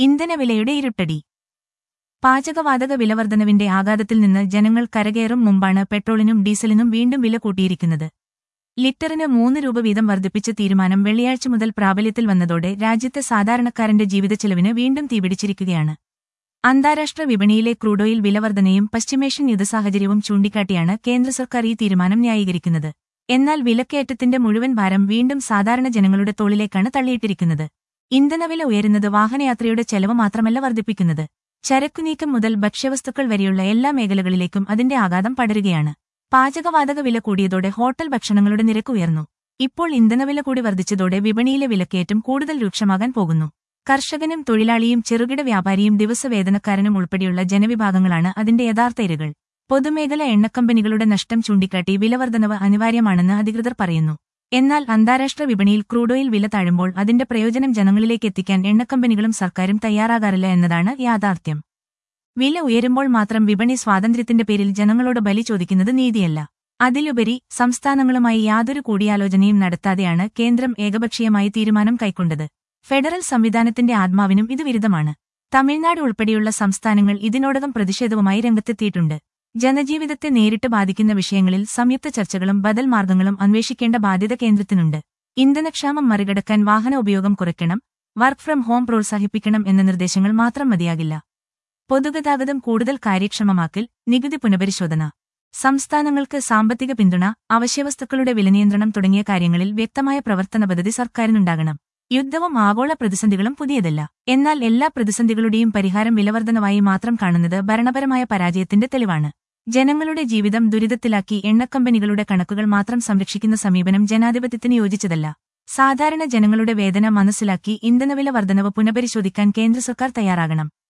ഇന്ധനവിലയുടെ ഇരുട്ടടി പാചകവാതക വിലവർദ്ധനവിന്റെ ആഘാതത്തിൽ നിന്ന് ജനങ്ങൾ കരകയറും മുമ്പാണ് പെട്രോളിനും ഡീസലിനും വീണ്ടും വില കൂട്ടിയിരിക്കുന്നത് ലിറ്ററിന് മൂന്ന് രൂപ വീതം വർദ്ധിപ്പിച്ച തീരുമാനം വെള്ളിയാഴ്ച മുതൽ പ്രാബല്യത്തിൽ വന്നതോടെ രാജ്യത്തെ സാധാരണക്കാരന്റെ ജീവിതച്ചെലവിന് വീണ്ടും തീപിടിച്ചിരിക്കുകയാണ് അന്താരാഷ്ട്ര വിപണിയിലെ ക്രൂഡോയിൽ വിലവർദ്ധനയും പശ്ചിമേഷ്യൻ യുദ്ധസാഹചര്യവും ചൂണ്ടിക്കാട്ടിയാണ് കേന്ദ്ര സർക്കാർ ഈ തീരുമാനം ന്യായീകരിക്കുന്നത് എന്നാൽ വിലക്കയറ്റത്തിന്റെ മുഴുവൻ ഭാരം വീണ്ടും സാധാരണ ജനങ്ങളുടെ തോളിലേക്കാണ് തള്ളിയിട്ടിരിക്കുന്നത് ഇന്ധനവില ഉയരുന്നത് വാഹനയാത്രയുടെ ചെലവ് മാത്രമല്ല വർദ്ധിപ്പിക്കുന്നത് ചരക്കുനീക്കം മുതൽ ഭക്ഷ്യവസ്തുക്കൾ വരെയുള്ള എല്ലാ മേഖലകളിലേക്കും അതിന്റെ ആഘാതം പടരുകയാണ് പാചകവാതക വില കൂടിയതോടെ ഹോട്ടൽ ഭക്ഷണങ്ങളുടെ നിരക്ക് ഉയർന്നു ഇപ്പോൾ ഇന്ധനവില കൂടി വർദ്ധിച്ചതോടെ വിപണിയിലെ വിലക്കയറ്റം കൂടുതൽ രൂക്ഷമാകാൻ പോകുന്നു കർഷകനും തൊഴിലാളിയും ചെറുകിട വ്യാപാരിയും ദിവസവേതനക്കാരനും ഉൾപ്പെടെയുള്ള ജനവിഭാഗങ്ങളാണ് അതിന്റെ യഥാർത്ഥ ഇരകൾ പൊതുമേഖല എണ്ണക്കമ്പനികളുടെ നഷ്ടം ചൂണ്ടിക്കാട്ടി വിലവർദ്ധനവ് അനിവാര്യമാണെന്ന് അധികൃതർ പറയുന്നു എന്നാൽ അന്താരാഷ്ട്ര വിപണിയിൽ ക്രൂഡോയിൽ വില താഴുമ്പോൾ അതിന്റെ പ്രയോജനം ജനങ്ങളിലേക്ക് എത്തിക്കാൻ എണ്ണക്കമ്പനികളും സർക്കാരും തയ്യാറാകാറില്ല എന്നതാണ് യാഥാർത്ഥ്യം വില ഉയരുമ്പോൾ മാത്രം വിപണി സ്വാതന്ത്ര്യത്തിന്റെ പേരിൽ ജനങ്ങളോട് ബലി ചോദിക്കുന്നത് നീതിയല്ല അതിലുപരി സംസ്ഥാനങ്ങളുമായി യാതൊരു കൂടിയാലോചനയും നടത്താതെയാണ് കേന്ദ്രം ഏകപക്ഷീയമായി തീരുമാനം കൈക്കൊണ്ടത് ഫെഡറൽ സംവിധാനത്തിന്റെ ആത്മാവിനും ഇത് വിരുദ്ധമാണ് തമിഴ്നാട് ഉൾപ്പെടെയുള്ള സംസ്ഥാനങ്ങൾ ഇതിനോടകം പ്രതിഷേധവുമായി രംഗത്തെത്തിയിട്ടുണ്ട് ജനജീവിതത്തെ നേരിട്ട് ബാധിക്കുന്ന വിഷയങ്ങളിൽ സംയുക്ത ചർച്ചകളും ബദൽ മാർഗങ്ങളും അന്വേഷിക്കേണ്ട ബാധ്യത കേന്ദ്രത്തിനുണ്ട് ഇന്ധനക്ഷാമം മറികടക്കാൻ വാഹന ഉപയോഗം കുറയ്ക്കണം വർക്ക് ഫ്രം ഹോം പ്രോത്സാഹിപ്പിക്കണം എന്ന നിർദ്ദേശങ്ങൾ മാത്രം മതിയാകില്ല പൊതുഗതാഗതം കൂടുതൽ കാര്യക്ഷമമാക്കൽ നികുതി പുനഃപരിശോധന സംസ്ഥാനങ്ങൾക്ക് സാമ്പത്തിക പിന്തുണ അവശ്യവസ്തുക്കളുടെ വിലനിയന്ത്രണം തുടങ്ങിയ കാര്യങ്ങളിൽ വ്യക്തമായ പ്രവർത്തന പദ്ധതി സർക്കാരിനുണ്ടാകണം യുദ്ധവും ആഗോള പ്രതിസന്ധികളും പുതിയതല്ല എന്നാൽ എല്ലാ പ്രതിസന്ധികളുടെയും പരിഹാരം വിലവർദ്ധനവായി മാത്രം കാണുന്നത് ഭരണപരമായ പരാജയത്തിന്റെ തെളിവാണ് ജനങ്ങളുടെ ജീവിതം ദുരിതത്തിലാക്കി എണ്ണക്കമ്പനികളുടെ കണക്കുകൾ മാത്രം സംരക്ഷിക്കുന്ന സമീപനം ജനാധിപത്യത്തിന് യോജിച്ചതല്ല സാധാരണ ജനങ്ങളുടെ വേദന മനസ്സിലാക്കി ഇന്ധനവില വർധനവ് പുനഃപരിശോധിക്കാൻ കേന്ദ്ര സർക്കാർ തയ്യാറാകണം